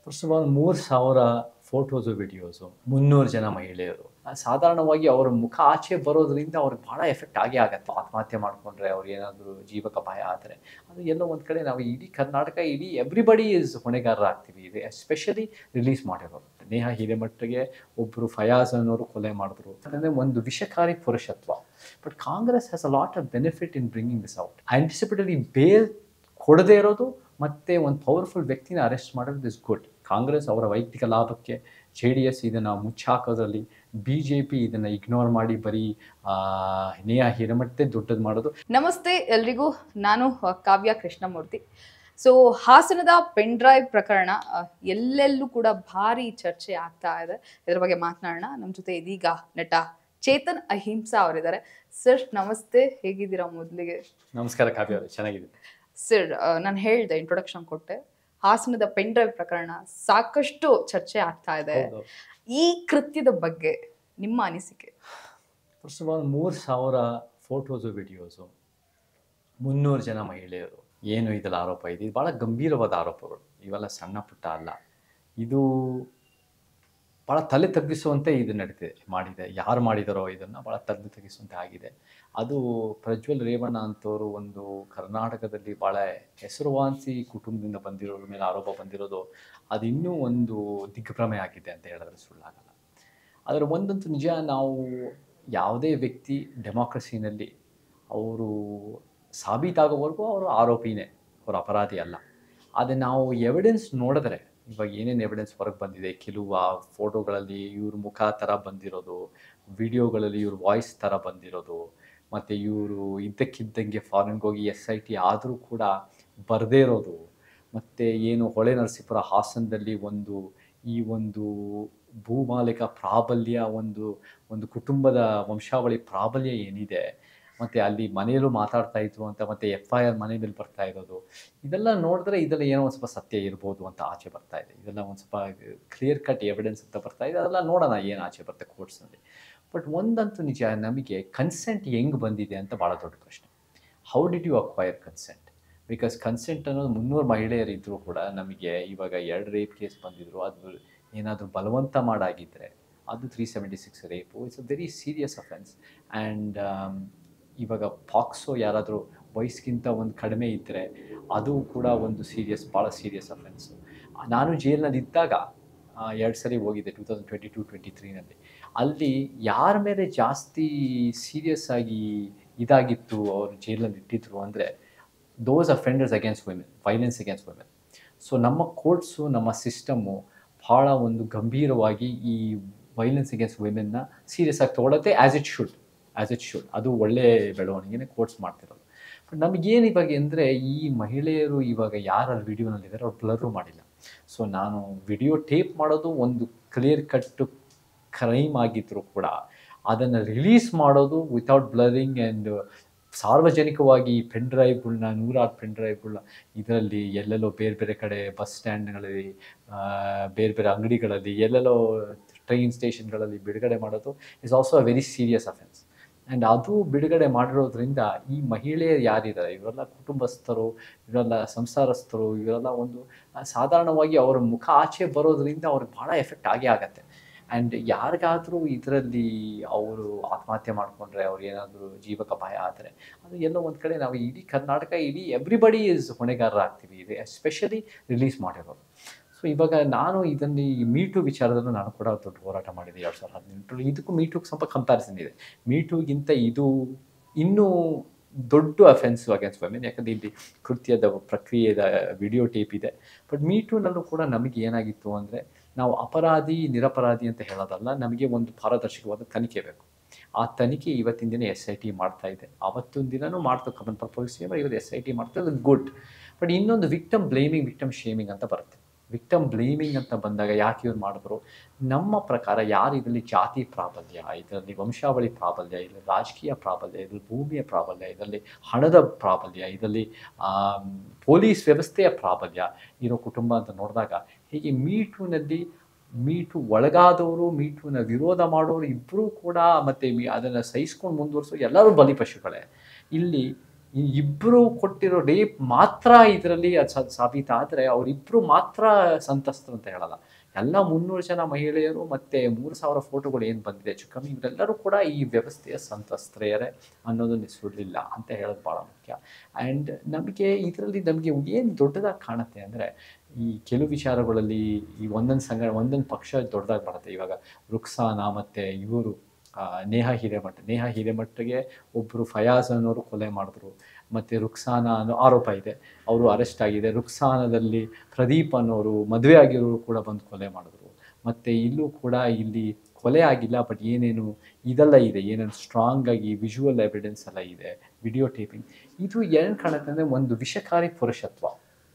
first of all ಮೂರು ಸಾವಿರ photos videos ಮುನ್ನೂರು ಜನ ಮಹಿಳೆಯರು ಆ, ಸಾಧಾರಣವಾಗಿ ಅವರ ಮುಖ ಆಚೆ ಬರೋದ್ರಿಂದ ಅವ್ರಿಗೆ ಭಾಳ ಎಫೆಕ್ಟ್ ಆಗೇ ಆಗತ್ತೆ ಆತ್ಮಹತ್ಯೆ ಮಾಡಿಕೊಂಡ್ರೆ ಅವ್ರಿಗೆ ಏನಾದರೂ ಜೀವಕಪಾಯ ಆದರೆ ಅದು ಎಲ್ಲೋ ಒಂದು ಕಡೆ ನಾವು ಇಡೀ ಕರ್ನಾಟಕ ಇಡೀ ಎವ್ರಿಬಡಿ ಇಸ್ ಹೊಣೆಗಾರರಾಗ್ತೀವಿ ಇದೆ ಎಸ್ಪೆಷಲಿ ರಿಲೀಸ್ ಮಾಡಿರೋರು ನೇಹಾ ಹಿರೇಮಠಗೆ ಒಬ್ಬರು ಫಯಾಜ್ ಅನ್ನೋರು ಕೊಲೆ ಮಾಡಿದ್ರು ಅಂದರೆ ಒಂದು ವಿಷಕಾರಿ ಪುರುಷತ್ವ but Congress has a lot of benefit in bringing this out anticipatory bail ಕೊಡದೇ ಇರೋದು ಮತ್ತೆ ಒಂದು ಪವರ್ಫುಲ್ ವ್ಯಕ್ತಿನ ಅರೆಸ್ಟ್ ಮಾಡೋದು ಇಸ್ ಗುಡ್ ಕಾಂಗ್ರೆಸ್ ಅವರ ವೈಯಕ್ತಿಕ ಲಾಭಕ್ಕೆ ಜೆ ಡಿ ಎಸ್ ಇದನ್ನು ಮುಚ್ಚಾಕೋದ್ರಲ್ಲಿ ಬಿ ಜೆ ಪಿ ಇದನ್ನು ಇಗ್ನೋರ್ ಮಾಡಿ ಬರೀ ಆ, ನೇಹಾ ಹಿರೇಮಠದೇ ದೊಡ್ಡದು ಮಾಡೋದು ನಮಸ್ತೆ ಎಲ್ರಿಗೂ ನಾನು ಅ, ಕಾವ್ಯ ಕೃಷ್ಣಮೂರ್ತಿ ಸೊ ಹಾಸನದ ಪೆನ್ ಡ್ರೈವ್ ಪ್ರಕರಣ ಅ, ಎಲ್ಲೆಲ್ಲೂ ಕೂಡ ಭಾರಿ ಚರ್ಚೆ ಆಗ್ತಾ ಇದೆ ಇದರ ಬಗ್ಗೆ ಮಾತನಾಡೋಣ ನಮ್ಮ ಜೊತೆ ಇದೀಗ ನಟ ಚೇತನ್ ಅಹಿಂಸಾ ಅವರಿದ್ದಾರೆ ಸರ್ ನಮಸ್ತೆ ಹೇಗಿದ್ದೀರಾ ಮೊದಲಿಗೆ ನಮಸ್ಕಾರ ಕಾವ್ಯ ಅವರೇ ಚೆನ್ನಾಗಿದೆ ಸರ್ ನಾನು ಹೇಳಿದೆ ಇಂಟ್ರೊಡಕ್ಷನ್ ಕೊಟ್ಟೆ ಹಾಸನದ ಪೆನ್ ಡ್ರೈವ್ ಪ್ರಕರಣ ಸಾಕಷ್ಟು ಚರ್ಚೆ ಆಗ್ತಾ ಇದೆ ಈ ಕೃತ್ಯದ ಬಗ್ಗೆ ನಿಮ್ಮ ಅನಿಸಿಕೆ ಫಸ್ಟ್ ಆಫ್ ಆಲ್ ಮೂರು ಸಾವಿರ ಫೋಟೋಸು ವಿಡಿಯೋಸು ಮುನ್ನೂರು ಜನ ಮಹಿಳೆಯರು ಏನು ಇದೆಲ್ಲ ಆರೋಪ ಇದೆ ಇದು ಭಾಳ ಗಂಭೀರವಾದ ಆರೋಪಗಳು ಇವೆಲ್ಲ ಸಣ್ಣ ಪುಟ್ಟ ಅಲ್ಲ ಇದು ಭಾಳ ತಲೆ ತಗ್ಗಿಸುವಂತೆ ಇದು ನಡೀತಿದೆ ಮಾಡಿದೆ ಯಾರು ಮಾಡಿದಾರೋ ಇದನ್ನು ಭಾಳ ತಲೆ ತಗ್ಗಿಸುವಂತೆ ಆಗಿದೆ ಅದು ಪ್ರಜ್ವಲ್ ರೇವಣ್ಣ ಅಂತವರು ಒಂದು ಕರ್ನಾಟಕದಲ್ಲಿ ಭಾಳ ಹೆಸರುವಾಸಿ ಕುಟುಂಬದಿಂದ ಬಂದಿರೋರ ಮೇಲೆ ಆರೋಪ ಬಂದಿರೋದು ಅದು ಇನ್ನೂ ಒಂದು ದಿಗ್ಭ್ರಮೆ ಆಗಿದೆ ಅಂತ ಹೇಳಿದ್ರೆ ಸುಳ್ಳಾಗಲ್ಲ ಅದರ ಒಂದಂತೂ ನಿಜ ನಾವು ಯಾವುದೇ ವ್ಯಕ್ತಿ ಡೆಮಾಕ್ರಸಿನಲ್ಲಿ ಅವರು ಸಾಬೀತಾಗೋವರೆಗೂ ಅವರು ಆರೋಪಿನೇ ಅವರು ಅಪರಾಧಿ ಅಲ್ಲ ಆದರೆ ನಾವು ಎವಿಡೆನ್ಸ್ ನೋಡಿದ್ರೆ ಇವಾಗ ಏನೇನು ಎವಿಡೆನ್ಸ್ ಹೊರಗೆ ಬಂದಿದೆ ಕೆಲವು ಆ ಫೋಟೋಗಳಲ್ಲಿ ಇವ್ರ ಮುಖ ಥರ ಬಂದಿರೋದು ವಿಡಿಯೋಗಳಲ್ಲಿ ಇವ್ರ ವಾಯ್ಸ್ ಥರ ಬಂದಿರೋದು ಮತ್ತು ಇವರು ಇದ್ದಕ್ಕಿದ್ದಂಗೆ ಫಾರಿನ್ಗೆ ಹೋಗಿ ಎಸ್ ಐ ಟಿ ಆದರೂ ಕೂಡ ಬರದೇ ಇರೋದು ಮತ್ತು ಏನು ಹೊಳೆ ನರಸೀಪುರ ಹಾಸನದಲ್ಲಿ ಒಂದು ಈ ಒಂದು ಭೂಮಾಲಿಕ ಪ್ರಾಬಲ್ಯ ಒಂದು ಒಂದು ಕುಟುಂಬದ ವಂಶಾವಳಿ ಪ್ರಾಬಲ್ಯ ಏನಿದೆ ಮತ್ತು ಅಲ್ಲಿ ಮನೆಯಲ್ಲೂ ಮಾತಾಡ್ತಾ ಇದ್ರು ಅಂತ ಮತ್ತು ಎಫ್ ಐ ಆರ್ ಮನೆ ಮೇಲೆ ಬರ್ತಾ ಇರೋದು ಇದೆಲ್ಲ ನೋಡಿದ್ರೆ ಇದೆಲ್ಲ ಏನೋ ಒಂದು ಸ್ವಲ್ಪ ಸತ್ಯ ಇರ್ಬೋದು ಅಂತ ಆಚೆ ಬರ್ತಾ ಇದೆ ಇದೆಲ್ಲ ಒಂದು ಸ್ವಲ್ಪ ಕ್ಲಿಯರ್ ಕಟ್ ಎವಿಡೆನ್ಸ್ ಅಂತ ಬರ್ತಾ ಇದೆ ಅದೆಲ್ಲ ನೋಡೋಣ ಏನು ಆಚೆ ಬರುತ್ತೆ ಕೋರ್ಟ್ಸ್ನಲ್ಲಿ ಬಟ್ ಒಂದಂತೂ ನಿಜ ನಮಗೆ ಕನ್ಸೆಂಟ್ ಹೆಂಗೆ ಬಂದಿದೆ ಅಂತ ಭಾಳ ದೊಡ್ಡ ಪ್ರಶ್ನೆ how did you acquire consent because consent ಅನ್ನೋದು ಮುನ್ನೂರು ಮಹಿಳೆಯರು ಇದ್ದರೂ ಕೂಡ ನಮಗೆ ಇವಾಗ ಎರಡು ರೇಪ್ ಕೇಸ್ ಬಂದಿದ್ರು ಅದು ಏನಾದರೂ ಬಲವಂತ ಮಾಡಾಗಿದ್ದರೆ ಅದು three seventy six rape it's a very serious offence and ಇವಾಗ ಪಾಕ್ಸೋ ಯಾರಾದರೂ ವಯಸ್ಸಿಗಿಂತ ಒಂದು ಕಡಿಮೆ ಇದ್ದರೆ ಅದು ಕೂಡ ಒಂದು ಸೀರಿಯಸ್ ಭಾಳ ಸೀರಿಯಸ್ ಅಫೆನ್ಸು ನಾನು ಜೈಲಿನಲ್ಲಿ ಇದ್ದಾಗ ಎರಡು ಸರಿ ಹೋಗಿದ್ದೆ two thousand twenty two twenty ತ್ರೀನಲ್ಲಿ ಅಲ್ಲಿ ಯಾರ ಮೇಲೆ ಜಾಸ್ತಿ ಸೀರಿಯಸ್ ಆಗಿ ಇದಾಗಿತ್ತು ಅವರು ಜೈಲಲ್ಲಿ ಇಟ್ಟಿದ್ರು ಅಂದರೆ those offenders against women violence against women so ನಮ್ಮ ಕೋರ್ಟ್ಸು ನಮ್ಮ ಸಿಸ್ಟಮ್ಮು ಭಾಳ ಒಂದು ಗಂಭೀರವಾಗಿ ಈ ವೈಲೆನ್ಸ್ ಅಗೇನ್ಸ್ಟ್ ವುಮೆನ್ನ ಸೀರಿಯಸ್ ಆಗಿ ತೊಗೊಳತ್ತೆ as it should as it should ಅದು ಒಳ್ಳೆ ಬೆಳವಣಿಗೆನೇ ಕೋರ್ಟ್ಸ್ ಮಾಡ್ತಿರೋದು ಬಟ್ ನಮಗೇನು ಇವಾಗ ಅಂದರೆ ಈ ಮಹಿಳೆಯರು ಇವಾಗ ಯಾರು ವಿಡಿಯೋನಲ್ಲಿದ್ದಾರೆ ಅವ್ರು ಬ್ಲರು ಮಾಡಿಲ್ಲ ಸೊ ನಾನು ವಿಡಿಯೋ ಟೇಪ್ ಮಾಡೋದು ಒಂದು ಕ್ಲಿಯರ್ ಕಟ್ಟು ಕ್ರೈಮ್ ಆಗಿದ್ದರೂ ಕೂಡ ಅದನ್ನು ರಿಲೀಸ್ ಮಾಡೋದು ವಿತೌಟ್ ಬ್ಲರಿಂಗ್ ಆ್ಯಂಡ್ ಸಾರ್ವಜನಿಕವಾಗಿ ಪೆನ್ ಡ್ರೈವ್ಗಳನ್ನ ನೂರಾರು ಪೆನ್ ಡ್ರೈವ್ಗಳನ್ನ ಇದರಲ್ಲಿ ಎಲ್ಲೆಲ್ಲೋ ಬೇರೆ ಬೇರೆ ಕಡೆ ಬಸ್ ಸ್ಟ್ಯಾಂಡ್ಗಳಲ್ಲಿ ಆ, ಬೇರೆ ಬೇರೆ ಅಂಗಡಿಗಳಲ್ಲಿ ಎಲ್ಲೆಲ್ಲೋ ಟ್ರೈನ್ ಸ್ಟೇಷನ್ಗಳಲ್ಲಿ ಬಿಡುಗಡೆ ಮಾಡೋದು is also a very serious offence and ಅದು ಬಿಡುಗಡೆ ಮಾಡಿರೋದ್ರಿಂದ ಈ ಮಹಿಳೆಯರು ಯಾರಿದ್ದಾರೆ ಇವರೆಲ್ಲ ಕುಟುಂಬಸ್ಥರು ಇವರೆಲ್ಲ ಸಂಸಾರಸ್ಥರು ಇವರೆಲ್ಲ ಒಂದು ಆ, ಸಾಧಾರಣವಾಗಿ ಅವರ ಮುಖ ಆಚೆ ಬರೋದ್ರಿಂದ ಅವ್ರಿಗೆ ಭಾಳ ಎಫೆಕ್ಟ್ ಆಗೇ ಆಗತ್ತೆ ಆ್ಯಂಡ್ ಯಾರಿಗಾದರೂ ಇದರಲ್ಲಿ ಅವರು ಆತ್ಮಹತ್ಯೆ ಮಾಡಿಕೊಂಡ್ರೆ ಅವ್ರು ಏನಾದರೂ ಜೀವಕಪಾಯ ಆದರೆ ಅದು ಎಲ್ಲೋ ಒಂದು ಕಡೆ ನಾವು ಇಡೀ ಕರ್ನಾಟಕ ಇಡೀ ಎವ್ರಿಬಡಿ ಇಸ್ ಹೊಣೆಗಾರರಾಗ್ತೀವಿ ಇದೆ ಎಸ್ಪೆಷಲಿ ರಿಲೀಸ್ ಮಾಡಿರೋದು ಸೊ ಇವಾಗ ನಾನು ಇದನ್ನು ಈ ಮೀಟು ವಿಚಾರದಲ್ಲೂ ನಾನು ಕೂಡ ದೊಡ್ಡ ಹೋರಾಟ ಮಾಡಿದೆ ಎರಡು ಸಾವಿರದ ಹದಿನೆಂಟರಲ್ಲಿ ಇದಕ್ಕೂ ಮೀಟುಗೆ ಸ್ವಲ್ಪ ಕಂಪ್ಯಾರಿಸನ್ ಇದೆ ಮೀಟುಗಿಂತ ಇದು ಇನ್ನೂ ದೊಡ್ಡ ಅಫೆನ್ಸು ಅಗೇನ್ಸ್ಟ್ ವುಮೆನ್ ಯಾಕಂದರೆ ಇಲ್ಲಿ ಕೃತ್ಯದ ಪ್ರಕ್ರಿಯೆದ ವಿಡಿಯೋ ಟೇಪ್ ಇದೆ ಬಟ್ ಮೀಟೂನಲ್ಲೂ ಕೂಡ ನಮಗೆ ಏನಾಗಿತ್ತು ಅಂದರೆ ನಾವು ಅಪರಾಧಿ ನಿರಪರಾಧಿ ಅಂತ ಹೇಳೋದಲ್ಲ ನಮಗೆ ಒಂದು ಪಾರದರ್ಶಕವಾದ ತನಿಖೆ ಬೇಕು ಆ ತನಿಖೆ ಇವತ್ತಿನ ದಿನ ಎಸ್ ಐ ಟಿ ಮಾಡ್ತಾ ಇದೆ ಅವತ್ತೊಂದು ದಿನನೂ ಮಾಡ್ತು ಕಮನ್ ಪೊಲೀಸ್ ಇವತ್ತು ಎಸ್ ಐ ಟಿ ಮಾಡ್ತಾ ಅದು ಗುಡ್ ಬಟ್ ಇನ್ನೊಂದು ವಿಕ್ಟಮ್ ಬ್ಲೇಮಿಂಗ್ ವಿಕ್ಟಮ್ ಶೇಮಿಂಗ್ ಅಂತ ಬರುತ್ತೆ ವಿಕ್ಟಮ್ ಬ್ಲೇಮಿಂಗ್ ಅಂತ ಬಂದಾಗ ಯಾಕೆ ಇವ್ರು ಮಾಡಿದ್ರು ನಮ್ಮ ಪ್ರಕಾರ ಯಾರು ಇದರಲ್ಲಿ ಜಾತಿ ಪ್ರಾಬಲ್ಯ ಇದರಲ್ಲಿ ವಂಶಾವಳಿ ಪ್ರಾಬಲ್ಯ ಇದರಲ್ಲಿ ರಾಜಕೀಯ ಪ್ರಾಬಲ್ಯ ಇದರಲ್ಲಿ ಭೂಮಿಯ ಪ್ರಾಬಲ್ಯ ಇದರಲ್ಲಿ ಹಣದ ಪ್ರಾಬಲ್ಯ ಇದರಲ್ಲಿ ಆಮ್, ಪೊಲೀಸ್ ವ್ಯವಸ್ಥೆಯ ಪ್ರಾಬಲ್ಯ ಇರೋ ಕುಟುಂಬ ಅಂತ ನೋಡಿದಾಗ ಹೀಗೆ ಮೀಟೂನಲ್ಲಿ ಮೀಟು ಒಳಗಾದವರು ಮೀಟುನ ವಿರೋಧ ಮಾಡೋರು ಇಬ್ಬರೂ ಕೂಡ ಮತ್ತು ಮೀ ಅದನ್ನು ಸಹಿಸ್ಕೊಂಡು ಮುಂದುವರಿಸೋ ಎಲ್ಲರೂ ಬಲಿಪಶುಗಳೇ ಇಲ್ಲಿ ಈ ಇಬ್ಬರು ಕೊಟ್ಟಿರೋ ರೇಪ್ ಮಾತ್ರ ಇದರಲ್ಲಿ ಅದು ಸ- ಸಾಬೀತಾದ್ರೆ ಅವರಿಬ್ಬರು ಮಾತ್ರ ಸಂತಸ್ತರು ಅಂತ ಹೇಳಲ್ಲ ಎಲ್ಲ ಮುನ್ನೂರು ಜನ ಮಹಿಳೆಯರು ಮತ್ತೆ ಮೂರು ಸಾವಿರ ಫೋಟೋಗಳು ಏನು ಬಂದಿದೆ ಹೆಚ್ಚು ಕಮ್ಮಿ ಇವರೆಲ್ಲರೂ ಕೂಡ ಈ ವ್ಯವಸ್ಥೆಯ ಸಂತಸ್ತ್ರೆಯರೇ ಅನ್ನೋದನ್ನು ಸುಳ್ಳಿಲ್ಲ ಅಂತ ಹೇಳೋದು ಭಾಳ ಮುಖ್ಯ ಆ್ಯಂಡ್ ನಮಗೆ ಇದರಲ್ಲಿ ನಮಗೆ ಏನು ದೊಡ್ಡದಾಗಿ ಕಾಣುತ್ತೆ ಅಂದರೆ ಈ ಕೆಲವು ವಿಚಾರಗಳಲ್ಲಿ ಈ ಒಂದೊಂದು ಸಂಘ ಒಂದೊಂದು ಪಕ್ಷ ದೊಡ್ಡದಾಗಿ ಬರುತ್ತೆ ಇವಾಗ ರುಕ್ಸಾನ ಮತ್ತು ಇವರು ಆ, ನೇಹಾ ಹಿರೇಮಠ ನೇಹಾ ಹಿರೇಮಠಗೆ ಒಬ್ಬರು ಫಯಾಜ್ ಅನ್ನೋರು ಕೊಲೆ ಮಾಡಿದ್ರು ಮತ್ತು ರುಕ್ಸಾನ ಅನ್ನೋ ಆರೋಪ ಇದೆ ಅವರು ಅರೆಸ್ಟ್ ಆಗಿದೆ ರುಕ್ಸಾನದಲ್ಲಿ ಪ್ರದೀಪ್ ಅನ್ನೋರು ಮದುವೆ ಆಗಿರೋರು ಕೂಡ ಬಂದು ಕೊಲೆ ಮಾಡಿದ್ರು ಮತ್ತು ಇಲ್ಲೂ ಕೂಡ ಇಲ್ಲಿ ಕೊಲೆ ಆಗಿಲ್ಲ ಬಟ್ ಏನೇನು ಇದೆಲ್ಲ ಇದೆ ಏನೇನು ಸ್ಟ್ರಾಂಗ್ ಆಗಿ ವಿಜುವಲ್ ಎವಿಡೆನ್ಸ್ ಎಲ್ಲ ಇದೆ ವಿಡಿಯೋ ಟೇಪಿಂಗ್ ಇದು ಏನು ಕಾಣುತ್ತೆ ಅಂದರೆ ಒಂದು ವಿಷಕಾರಿ ಪುರುಷತ್ವ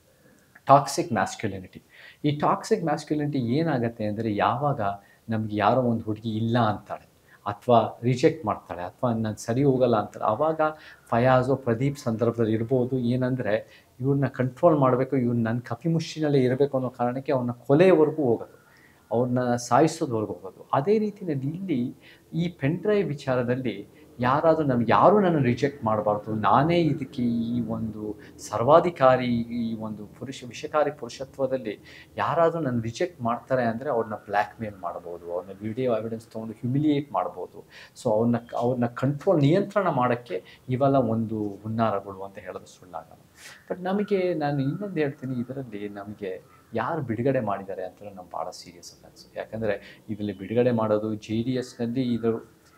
ಟಾಕ್ಸಿಕ್ ಮ್ಯಾಸ್ಕ್ಯುಲಿನಿಟಿ ಈ ಟಾಕ್ಸಿಕ್ ಮ್ಯಾಸ್ಕ್ಯುಲಿನಿಟಿ ಏನಾಗುತ್ತೆ ಅಂದರೆ ಯಾವಾಗ ನಮ್ಗೆ ಯಾರೋ ಒಂದು ಹುಡುಗಿ ಇಲ್ಲ ಅಂತಾಳೆ ಅಥವಾ ರಿಜೆಕ್ಟ್ ಮಾಡ್ತಾಳೆ ಅಥವಾ ನಾನು ಸರಿ ಹೋಗಲ್ಲ ಅಂತಾರೆ ಆವಾಗ ಫಯಾಜು ಪ್ರದೀಪ್ ಸಂದರ್ಭದಲ್ಲಿ ಇರ್ಬೋದು ಏನಂದರೆ ಇವ್ರನ್ನ ಕಂಟ್ರೋಲ್ ಮಾಡಬೇಕು ಇವ್ರನ್ನ ನನ್ನ ಕಪಿಮುಷ್ಟಿನಲ್ಲೇ ಇರಬೇಕು ಅನ್ನೋ ಕಾರಣಕ್ಕೆ ಅವ್ರನ್ನ ಕೊಲೆಯವರೆಗೂ ಹೋಗೋದು ಅವ್ರನ್ನ ಸಾಯಿಸೋದ್ವರೆಗೂ ಹೋಗೋದು ಅದೇ ರೀತಿಯಲ್ಲಿ ಇಲ್ಲಿ ಈ ಪೆನ್ಡ್ರೈವ್ ವಿಚಾರದಲ್ಲಿ ಯಾರಾದರೂ ನಮ್ಗೆ ಯಾರೂ ನನ್ನ ರಿಜೆಕ್ಟ್ ಮಾಡಬಾರ್ದು ನಾನೇ ಇದಕ್ಕೆ ಈ ಒಂದು ಸರ್ವಾಧಿಕಾರಿ ಈ ಒಂದು ಪುರುಷ ವಿಷಕಾರಿ ಪುರುಷತ್ವದಲ್ಲಿ ಯಾರಾದರೂ ನನ್ನ ರಿಜೆಕ್ಟ್ ಮಾಡ್ತಾರೆ ಅಂದರೆ ಅವ್ರನ್ನ ಬ್ಲ್ಯಾಕ್ ಮೇಲ್ ಮಾಡ್ಬೋದು ಅವ್ರನ್ನ ವಿಡಿಯೋ ಎವಿಡೆನ್ಸ್ ತೊಗೊಂಡು ಹ್ಯುಮಿಲಿಯೇಟ್ ಮಾಡ್ಬೋದು ಸೊ ಅವ್ರನ್ನ ಅವ್ರನ್ನ ಕಂಟ್ರೋಲ್ ನಿಯಂತ್ರಣ ಮಾಡೋಕ್ಕೆ ಇವೆಲ್ಲ ಒಂದು ಹುನ್ನಾರಗಳು ಅಂತ ಹೇಳೋದು ಸುಳ್ಳಾಗಲ್ಲ ಬಟ್ ನಮಗೆ ನಾನು ಇನ್ನೊಂದು ಹೇಳ್ತೀನಿ ಇದರಲ್ಲಿ ನಮಗೆ ಯಾರು ಬಿಡುಗಡೆ ಮಾಡಿದ್ದಾರೆ ಅಂತ ನಮ್ಗೆ ಭಾಳ ಸೀರಿಯಸ್ ಅಂತ ಅನ್ಸುತ್ತೆ ಯಾಕಂದರೆ ಇದರಲ್ಲಿ ಬಿಡುಗಡೆ ಮಾಡೋದು ಜೆ ಡಿ ಎಸ್ನಲ್ಲಿ ಇದು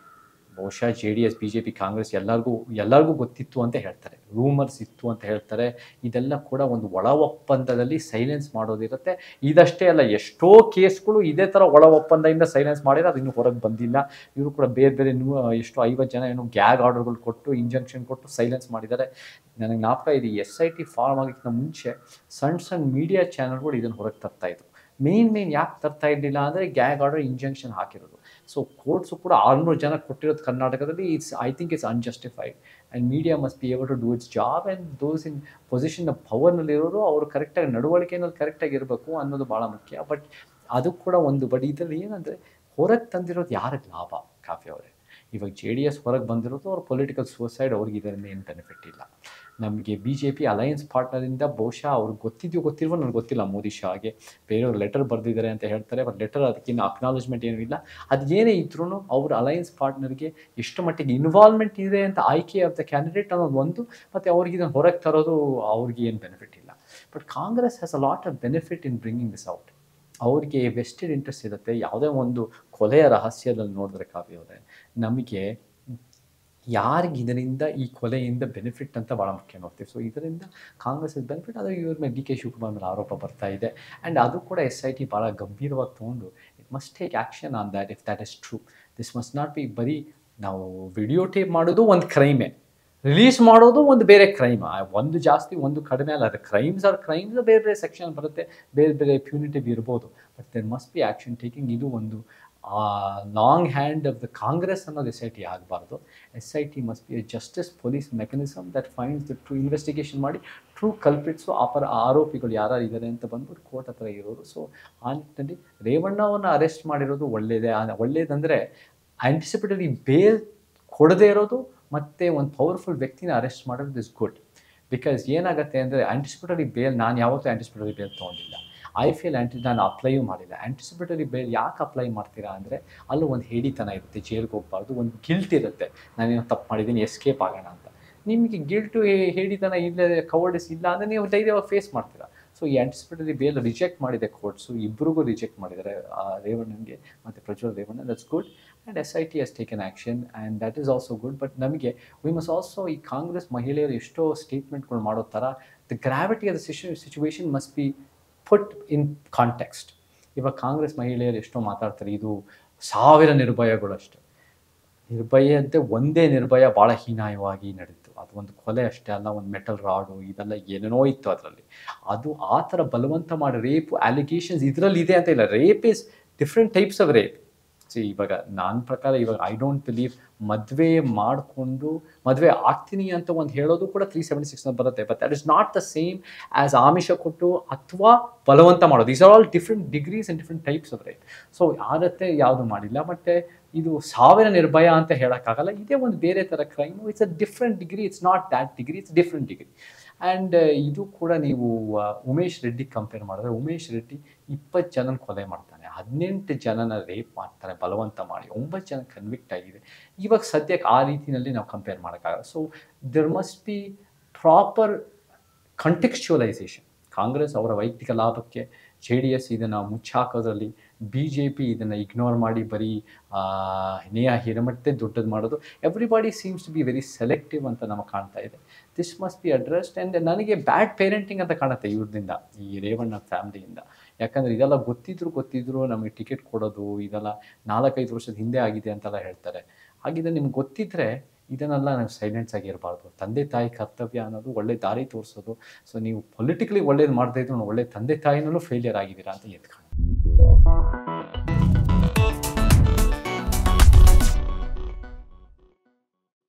ಬಹುಶಃ J D S B J P Congress ಎಲ್ಲರಿಗೂ ಎಲ್ಲರಿಗೂ ಗೊತ್ತಿತ್ತು ಅಂತ ಹೇಳ್ತಾರೆ ರೂಮರ್ಸ್ ಇತ್ತು ಅಂತ ಹೇಳ್ತಾರೆ ಇದೆಲ್ಲ ಕೂಡ ಒಂದು ಒಳ ಒಪ್ಪಂದದಲ್ಲಿ ಸೈಲೆನ್ಸ್ ಮಾಡೋದಿರುತ್ತೆ ಇದಷ್ಟೇ ಅಲ್ಲ ಎಷ್ಟೋ ಕೇಸ್ಗಳು ಇದೇ ಥರ ಒಳ ಒಪ್ಪಂದದಿಂದ ಸೈಲೆನ್ಸ್ ಮಾಡಿದ್ರೆ ಅದು ಇನ್ನೂ ಹೊರಗೆ ಬಂದಿಲ್ಲ ಇವರು ಕೂಡ ಬೇರೆ ಬೇರೆ ನೂ ಎಷ್ಟು ಐವತ್ತು ಜನ ಏನೋ ಗ್ಯಾಗ್ ಆರ್ಡರ್ಗಳು ಕೊಟ್ಟು ಇಂಜಂಕ್ಷನ್ ಕೊಟ್ಟು ಸೈಲೆನ್ಸ್ ಮಾಡಿದ್ದಾರೆ ನನಗೆ ಜ್ಞಾಪಕ ಇದೆ ಎಸ್ ಐ ಟಿ ಫಾರ್ಮ್ ಆಗಿಕ್ಕಿಂತ ಮುಂಚೆ ಸಣ್ಣ ಸಣ್ಣ ಮೀಡಿಯಾ ಚಾನಲ್ಗಳು ಇದನ್ನು ಹೊರಗೆ ತರ್ತಾ ಇದ್ರು ಮೇನ್ ಮೇನ್ ಯಾಕೆ ತರ್ತಾ ಇರಲಿಲ್ಲ ಅಂದರೆ ಗ್ಯಾಗ್ ಆರ್ಡರ್ ಇಂಜಂಕ್ಷನ್ ಹಾಕಿರೋದು ಸೊ ಕೋರ್ಟ್ಸು ಕೂಡ ಆರುನೂರು ಜನ ಕೊಟ್ಟಿರೋದು ಕರ್ನಾಟಕದಲ್ಲಿ it's I think it's unjustified and media must be able to do its job and those in position ಪವರ್ನಲ್ಲಿರೋರು ಅವರು ಕರೆಕ್ಟಾಗಿ ನಡವಳಿಕೆಯಲ್ಲಿ ಕರೆಕ್ಟಾಗಿ ಇರಬೇಕು ಅನ್ನೋದು ಭಾಳ ಮುಖ್ಯ ಬಟ್ ಅದು ಕೂಡ ಒಂದು ಬಟ್ ಇದರಲ್ಲಿ ಏನಂದರೆ ಹೊರಗೆ ತಂದಿರೋದು ಯಾರಿಗೆ ಲಾಭ ಕಾಫಿ ಅವರೇ ಇವಾಗ ಜೆ ಡಿ ಎಸ್ ಹೊರಗೆ ಬಂದಿರೋದು ಅವ್ರ ಪೊಲಿಟಿಕಲ್ ಸೂಸೈಡ್ ಅವ್ರಿಗೆ ಇದರಿಂದ ಏನು ಬೆನಿಫಿಟ್ ಇಲ್ಲ ನಮಗೆ ಬಿ ಜೆ ಪಿ ಅಲಯನ್ಸ್ ಪಾರ್ಟ್ನರಿಂದ ಬಹುಶಃ ಅವ್ರಿಗೆ ಗೊತ್ತಿದೆಯೋ ಗೊತ್ತಿಲ್ವೋ ನನಗೆ ಗೊತ್ತಿಲ್ಲ ಮೋದಿ ಶಾಗೆ ಬೇರೆಯವ್ರು ಲೆಟರ್ ಬರೆದಿದ್ದಾರೆ ಅಂತ ಹೇಳ್ತಾರೆ ಬಟ್ ಲೆಟರ್ ಅದಕ್ಕಿಂತ ಅಕ್ನಾಲಜ್ಮೆಂಟ್ ಏನೂ ಇಲ್ಲ ಅದು ಏನೇ ಇದ್ರೂ ಅವ್ರ ಅಲಯನ್ಸ್ ಪಾರ್ಟ್ನರ್ಗೆ ಎಷ್ಟು ಮಟ್ಟಿಗೆ ಇನ್ವಾಲ್ವ್ಮೆಂಟ್ ಇದೆ ಅಂತ ಆಯ್ಕೆ ಆಫ್ ದ ಕ್ಯಾಂಡಿಡೇಟ್ ಅನ್ನೋದು ಒಂದು ಮತ್ತು ಅವ್ರಿಗೆ ಇದನ್ನು ಹೊರಗೆ ತರೋದು ಅವ್ರಿಗೆ ಏನು ಬೆನಿಫಿಟ್ ಇಲ್ಲ but Congress has a lot of benefit in bringing this out ಅವ್ರಿಗೆ ವೆಸ್ಟೆಡ್ ಇಂಟ್ರೆಸ್ಟ್ ಇರುತ್ತೆ ಯಾವುದೇ ಒಂದು ಕೊಲೆಯ ರಹಸ್ಯದಲ್ಲಿ ನೋಡಿದ್ರೆ ಕಾವ್ಯ ಅವರೇ ನಮಗೆ ಯಾರಿಗೆ ಇದರಿಂದ ಈ ಕೊಲೆಯಿಂದ ಬೆನಿಫಿಟ್ ಅಂತ ಭಾಳ ಮುಖ್ಯ ನೋಡ್ತೀವಿ ಸೊ ಇದರಿಂದ ಕಾಂಗ್ರೆಸ್ ಬೆನಿಫಿಟ್ ಅದು ಇವ್ರ ಮೇಲೆ ಡಿ ಕೆ ಶಿವಕುಮಾರ್ ಮೇಲೆ ಆರೋಪ ಬರ್ತಾ ಇದೆ ಆ್ಯಂಡ್ ಅದು ಕೂಡ ಎಸ್ ಐ ಟಿ ಭಾಳ ಗಂಭೀರವಾಗಿ ತೊಗೊಂಡು it must take action on that if that is true this must not be ಬರೀ ನಾವು ವಿಡಿಯೋ ಟೇಪ್ ಮಾಡೋದು ಒಂದು ಕ್ರೈಮೇ ರಿಲೀಸ್ ಮಾಡೋದು ಒಂದು ಬೇರೆ ಕ್ರೈಮ್ ಒಂದು ಜಾಸ್ತಿ ಒಂದು ಕಡಿಮೆ ಅಲ್ಲ ಅದು ಕ್ರೈಮ್ಸ್ ಆರ್ ಕ್ರೈಮ್ಸ್ ಬೇರೆ ಬೇರೆ ಸೆಕ್ಷನ್ ಬರುತ್ತೆ ಬೇರೆ ಬೇರೆ ಪ್ಯೂನಿಟಿವ್ ಇರ್ಬೋದು but there must be action taking ಇದು ಒಂದು long hand of the Congress ಅನ್ನೋದು ಎಸ್ ಐ ಟಿ ಆಗಬಾರ್ದು S I T must be a justice police mechanism that finds the true investigation ಮಾಡಿ ಟ್ರೂ ಕಲ್ಪಿಟ್ಸು ಅಪರ ಆರೋಪಿಗಳು ಯಾರು ಇದ್ದಾರೆ ಅಂತ ಬಂದ್ಬಿಟ್ಟು ಕೋರ್ಟ್ ಹತ್ರ ಇರೋರು ಸೊ ಆ ನಿಟ್ಟಿನಲ್ಲಿ ರೇವಣ್ಣವನ್ನು ಅರೆಸ್ಟ್ ಮಾಡಿರೋದು ಒಳ್ಳೆಯದೇ ಒಳ್ಳೇದಂದರೆ ಆ್ಯಂಟಿಸಿಪೇಟರಿ ಬೇಲ್ ಕೊಡದೇ ಇರೋದು ಮತ್ತು ಒಂದು ಪವರ್ಫುಲ್ ವ್ಯಕ್ತಿನ ಅರೆಸ್ಟ್ ಮಾಡೋದು ಇಸ್ ಗುಡ್ ಬಿಕಾಸ್ ಏನಾಗುತ್ತೆ ಅಂದರೆ ಆ್ಯಂಟಿಸಿಪೇಟರಿ ಬೇಲ್ ನಾನು ಯಾವತ್ತೂ ಆ್ಯಂಟಿಸಿಪೇಟರಿ ಬೇಲ್ ತೊಗೊಂಡಿಲ್ಲ ಐ ಫೀಲ್ ಆ್ಯಂಟಿ ನಾನು ಅಪ್ಲೈಯೂ ಮಾಡಿಲ್ಲ ಆ್ಯಂಟಿಸಿಪೇಟರಿ ಬೇಲ್ ಯಾಕೆ ಅಪ್ಲೈ ಮಾಡ್ತೀರಾ ಅಂದರೆ ಅಲ್ಲೂ ಒಂದು ಹೇಡಿತನ ಇರುತ್ತೆ ಜೈಲ್ಗೆ ಹೋಗ್ಬಾರ್ದು ಒಂದು ಗಿಲ್ಟ್ ಇರುತ್ತೆ ನಾನೇನೋ ತಪ್ಪು ಮಾಡಿದ್ದೀನಿ ಎಸ್ಕೇಪ್ ಆಗೋಣ ಅಂತ ನಿಮಗೆ ಗಿಲ್ಟು ಹೇಡಿತನ ಇಲ್ಲದೆ ಕವರ್ಡಿಸ್ ಇಲ್ಲ ಅಂದರೆ ನೀವು ಧೈರ್ಯವಾಗಿ ಫೇಸ್ ಮಾಡ್ತೀರಾ ಸೊ ಈ ಆ್ಯಂಟಿಸಿಪೇಟರಿ ಬೇಲ್ ರಿಜೆಕ್ಟ್ ಮಾಡಿದೆ ಕೋರ್ಟ್ಸು ಇಬ್ಬರಿಗೂ ರಿಜೆಕ್ಟ್ ಮಾಡಿದ್ದಾರೆ ಆ, ರೇವಣ್ಣನಿಗೆ ಮತ್ತು Prajwal Revanna that's good and S I T has taken action and that is also good but ನಮಗೆ ವಿ ಮಸ್ ಆಲ್ಸೋ ಈ ಕಾಂಗ್ರೆಸ್ ಮಹಿಳೆಯರು ಎಷ್ಟೋ ಸ್ಟೇಟ್ಮೆಂಟ್ಗಳು ಮಾಡೋ ಥರ the gravity of the situ situation must be put in context ಇವಾಗ ಕಾಂಗ್ರೆಸ್ ಮಹಿಳೆಯರು ಎಷ್ಟೋ ಮಾತಾಡ್ತಾರೆ ಇದು ಸಾವಿರ ನಿರ್ಭಯಗಳು ಅಷ್ಟೇ ನಿರ್ಭಯ ಅಂತೆ ಒಂದೇ ನಿರ್ಭಯ ಭಾಳ ಹೀನಾಯವಾಗಿ ನಡೀತು ಅದು ಒಂದು ಕೊಲೆ ಅಷ್ಟೇ ಅಲ್ಲ ಒಂದು ಮೆಟಲ್ ರಾಡು ಇದೆಲ್ಲ ಏನೇನೋ ಇತ್ತು ಅದರಲ್ಲಿ ಅದು ಆ ಥರ ಬಲವಂತ ಮಾಡಿ ರೇಪ್ ಅಲಿಗೇಷನ್ಸ್ ಇದರಲ್ಲಿ ಇದೆ ಅಂತ ಇಲ್ಲ rape is different types of rape see ಇವಾಗ ನನ್ನ ಪ್ರಕಾರ ಇವಾಗ ಐ ಡೋಂಟ್ ಬಿಲೀವ್ ಮದುವೆ ಮಾಡಿಕೊಂಡು ಮದುವೆ ಆಗ್ತೀನಿ ಅಂತ ಒಂದು ಹೇಳೋದು ಕೂಡ ತ್ರೀ ಸೆವೆಂಟಿ ಸಿಕ್ಸ್ ಬರುತ್ತೆ but that is not the same as ಆಮಿಷ ಕೊಟ್ಟು ಅಥವಾ ಬಲವಂತ ಮಾಡೋದು is are all different degrees and different types of right so ಆದತ್ತೆ ಯಾವುದು ಮಾಡಿಲ್ಲ ಮತ್ತು ಇದು ಸಾವಿರ ನಿರ್ಭಯ ಅಂತ ಹೇಳೋಕ್ಕಾಗಲ್ಲ ಇದೇ ಒಂದು ಬೇರೆ ಥರ crime it's a different degree it's not that degree it's different degree and ಇದು ಕೂಡ ನೀವು ಆ, ಉಮೇಶ್ ರೆಡ್ಡಿ ಕಂಪೇರ್ ಮಾಡಿದ್ರೆ ಉಮೇಶ್ ರೆಡ್ಡಿ ಇಪ್ಪತ್ತು ಜನನ ಕೊಲೆ ಮಾಡ್ತಾನೆ ಹದಿನೆಂಟು ಜನನ ರೇಪ್ ಮಾಡ್ತಾನೆ ಬಲವಂತ ಮಾಡಿ ಒಂಬತ್ತು ಜನ ಕನ್ವಿಕ್ಟ್ ಆಗಿದೆ ಇವಾಗ ಸದ್ಯಕ್ಕೆ ಆ ರೀತಿಯಲ್ಲಿ ನಾವು ಕಂಪೇರ್ ಮಾಡೋಕ್ಕಾಗಲ್ಲ so there must be proper contextualisation Congress ಅವರ ವೈಯಕ್ತಿಕ ಲಾಭಕ್ಕೆ ಜೆ ಡಿ ಎಸ್ ಇದನ್ನು ಮುಚ್ಚಾಕೋದ್ರಲ್ಲಿ ಬಿ ಜೆ ಪಿ ಇದನ್ನು ಇಗ್ನೋರ್ ಮಾಡಿ ಬರೀ ಆ, ನೇಹ ಹಿರಮಟ್ಟೆ ದೊಡ್ಡದು ಮಾಡೋದು everybody seems to be very selective ಅಂತ ನಮಗೆ ಕಾಣ್ತಾ ಇದೆ this must be addressed and ನನಗೆ ಬ್ಯಾಡ್ ಪೇರೆಂಟಿಂಗ್ ಅಂತ ಕಾಣುತ್ತೆ ಇವ್ರದಿಂದ ಈ ರೇವಣ್ಣ ಫ್ಯಾಮ್ಲಿಯಿಂದ ಯಾಕಂದರೆ ಇದೆಲ್ಲ ಗೊತ್ತಿದ್ರು ಗೊತ್ತಿದ್ರು ನಮಗೆ ಟಿಕೆಟ್ ಕೊಡೋದು ಇದೆಲ್ಲ ನಾಲ್ಕೈದು ವರ್ಷದ ಹಿಂದೆ ಆಗಿದೆ ಅಂತೆಲ್ಲ ಹೇಳ್ತಾರೆ ಹಾಗಿದ್ರೆ ನಿಮ್ಗೆ ಗೊತ್ತಿದ್ರೆ ಇದನ್ನೆಲ್ಲ ನಾವು ಸೈಲೆನ್ಸ್ ಆಗಿರಬಾರ್ದು ತಂದೆ ತಾಯಿ ಕರ್ತವ್ಯ ಅನ್ನೋದು ಒಳ್ಳೆ ದಾರಿ ತೋರಿಸೋದು ಸೊ ನೀವು ಪೊಲಿಟಿಕಲಿ ಒಳ್ಳೇದು ಮಾಡದೇ ಇದ್ರು ಒಳ್ಳೆ ತಂದೆ ತಾಯಿನಲ್ಲೂ ಫೇಲಿಯರ್ ಆಗಿದ್ದೀರಾ ಅಂತ ಎದ್ದು ಕಾಣುತ್ತೆ